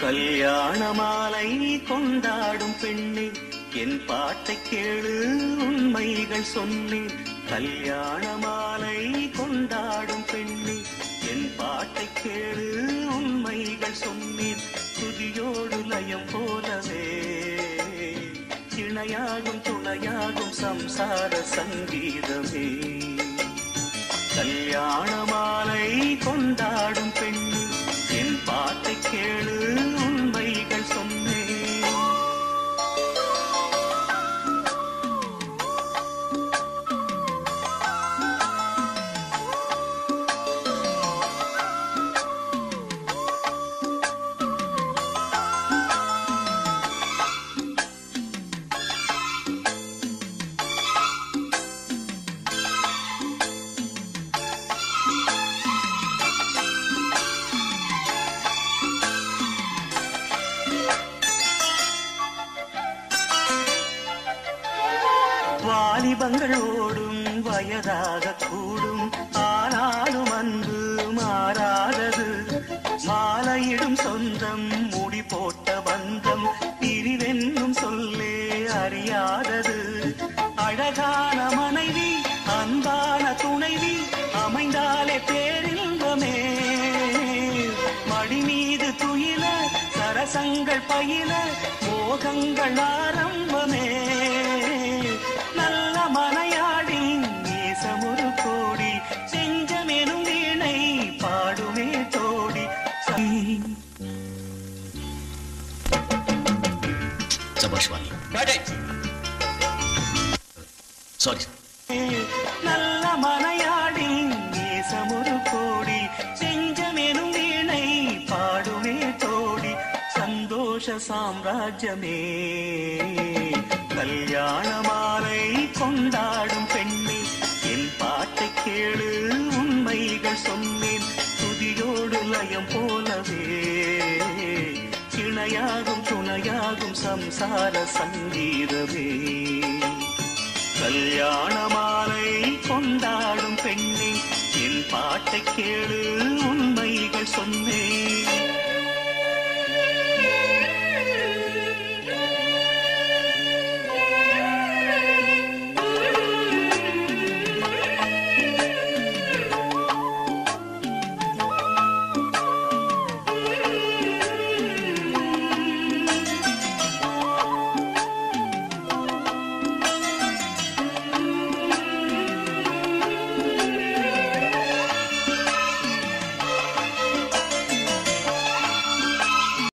கல்யாண மாலை கொண்டாடும் பெண்ணே என் பாட்டை கேளு உண்மைகள் சொன்னேன் கல்யாண மாலை கொண்டாடும் பெண்ணே என் பாட்டை கேளு உண்மைகள் சொன்னேன் துதியோடு லயம் போலவே இணையாகும் துணையாகும் சம்சார சங்கீதமே கல்யாண மாலை கொண்டாடும் பெண்ணு என் பாட்டை கேளு உண்மைகள் சொன்னேன் வாலிபங்கள் ஓடும் வயதாக கூடும் ஆனாலும் அன்பு மாறாதது மாலையிடும் சொந்தம் முடி போட்ட பந்தம் பிரிவென்னும் சொல்லே அறியாதது அழகான மனைவி அன்பான துணைவி அமைந்தாலே பேரின்பமே மடி மீது துயில சரசங்கள் பயில மோகங்கள் ஆரம்பமே நல்ல மனையாடி நேசமொரு கோடி செஞ்சமெனும் வீணை பாடுமே தோடி சபாஷ் வாணி சாரி நல்ல மனையாடி நேசமொரு கோடி செஞ்சமெனும் வீணை பாடுமே தோடி சந்தோஷ சாம்ராஜ்யமே கல்யாண மாலை கொண்டாடும் பெண்ணே என் பாட்டை கேளு உண்மைகள் சொன்னேன் துதியோடு லயம் போலவே இணையாகும் துணையாகும் சம்சார சங்கீதமே கல்யாண மாலை கொண்டாடும் பெண்ணே என் பாட்டை கேளு உண்மைகள் சொன்னேன்